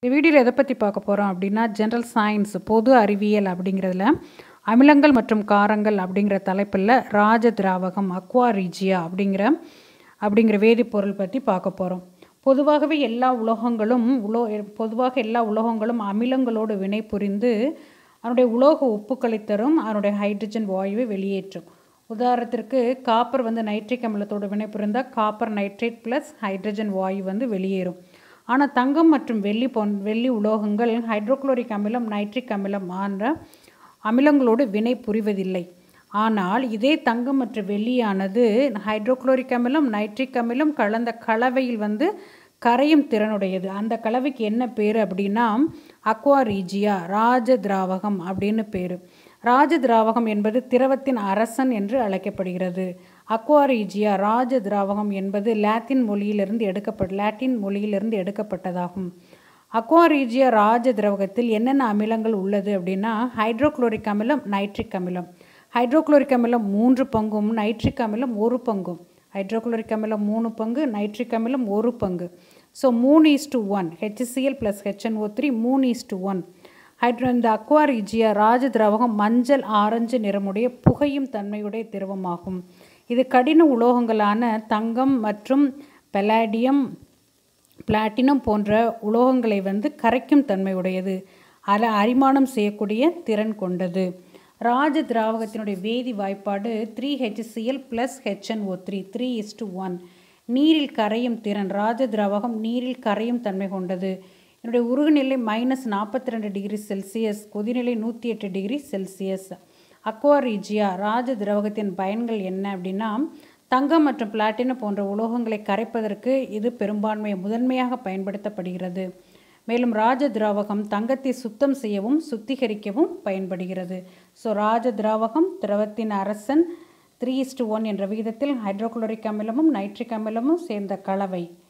இந்த வீடியோவில் எதை பற்றி பார்க்க போகிறோம் அப்படின்னா ஜென்ரல் சயின்ஸ் பொது அறிவியல் அப்படிங்கிறதுல அமிலங்கள் மற்றும் காரங்கள் அப்படிங்கிற தலைப்பில் ராஜ திராவகம் அக்வா ரீஜியா அப்படிங்கிற அப்படிங்கிற வேதிப்பொருள் பற்றி பார்க்க போகிறோம் பொதுவாகவே எல்லா உலோகங்களும் உலோ பொதுவாக எல்லா உலோகங்களும் அமிலங்களோடு வினை புரிந்து அதனுடைய உலோக உப்புக்களை தரும் அதனுடைய ஹைட்ரஜன் வாயுவை வெளியேற்றும் உதாரணத்திற்கு காப்பர் வந்து நைட்ரிக் அமிலத்தோடு வினை புரிந்தால் காப்பர் நைட்ரேட் ப்ளஸ் ஹைட்ரஜன் வாயு வந்து வெளியேறும் ஆனால் தங்கம் மற்றும் வெள்ளி போன் வெள்ளி உலோகங்கள் ஹைட்ரோக்ளோரிக் அமிலம் நைட்ரிக் அமிலம் ஆன்ற அமிலங்களோடு வினை புரிவதில்லை ஆனால் இதே தங்கம் மற்றும் வெள்ளியானது ஹைட்ரோக்ளோரிக் அமிலம் நைட்ரிக் அமிலம் கலந்த கலவையில் வந்து கரையும் திறனுடையது அந்த கலவைக்கு என்ன பேர் அப்படின்னா அக்வா ரீஜியா ராஜ திராவகம் அப்படின்னு பேர் ராஜ திராவகம் என்பது திரவத்தின் அரசன் என்று அழைக்கப்படுகிறது அக்வாரீஜியா ராஜ திராவகம் என்பது லாத்தின் மொழியிலிருந்து எடுக்கப்பட்ட லாட்டின் மொழியிலிருந்து எடுக்கப்பட்டதாகும் அக்வாரீஜியா ராஜ திராவகத்தில் என்னென்ன அமிலங்கள் உள்ளது அப்படின்னா ஹைட்ரோக்ளோரிக் அமிலம் நைட்ரிக் அமிலம் ஹைட்ரோக்ளோரிக் அமிலம் மூன்று பங்கும் நைட்ரிக் அமிலம் ஒரு பங்கும் ஹைட்ரோக்ளோரிக் அமிலம் மூணு பங்கு நைட்ரிக் அமிலம் ஒரு பங்கு ஸோ மூணு is to one HCl plus HNO three மூணு இஸ் டு ஒன் ஹைட்ரோ இந்த அக்வாரிஜியா ராஜ திராவகம் மஞ்சள் ஆரஞ்சு நிறமுடைய புகையும் தன்மையுடைய திரவமாகும் இது கடின உலோகங்களான தங்கம் மற்றும் பெலாடியம் பிளாட்டினம் போன்ற உலோகங்களை வந்து கரைக்கும் தன்மையுடையது அல அரிமானம் செய்யக்கூடிய திறன் கொண்டது ராஜ திராவகத்தினுடைய வேதி வாய்ப்பாடு three HCl plus HNO three three is to one நீரில் கரையும் திறன் ராஜ திராவகம் நீரில் கரையும் தன்மை கொண்டது என்னுடைய உருகுநிலை மைனஸ் நாற்பத்தி ரெண்டு டிகிரி செல்சியஸ் கொதிநிலை நூற்றி எட்டு டிகிரி செல்சியஸ் அக்வாரீஜியா ராஜ திரவகத்தின் பயன்கள் என்ன அப்படின்னா தங்கம் மற்றும் பிளாட்டினம் போன்ற உலோகங்களை கரைப்பதற்கு இது பெரும்பான்மை முதன்மையாக பயன்படுத்தப்படுகிறது மேலும் ராஜ திராவகம் தங்கத்தை சுத்தம் செய்யவும் சுத்திகரிக்கவும் பயன்படுகிறது ஸோ ராஜ திராவகம் திரவத்தின் அரசன் த்ரீ இஸ்டு ஒன் என்ற விகிதத்தில் ஹைட்ரோக்ளோரிக் அமிலமும் நைட்ரிக் அமிலமும் சேர்ந்த கலவை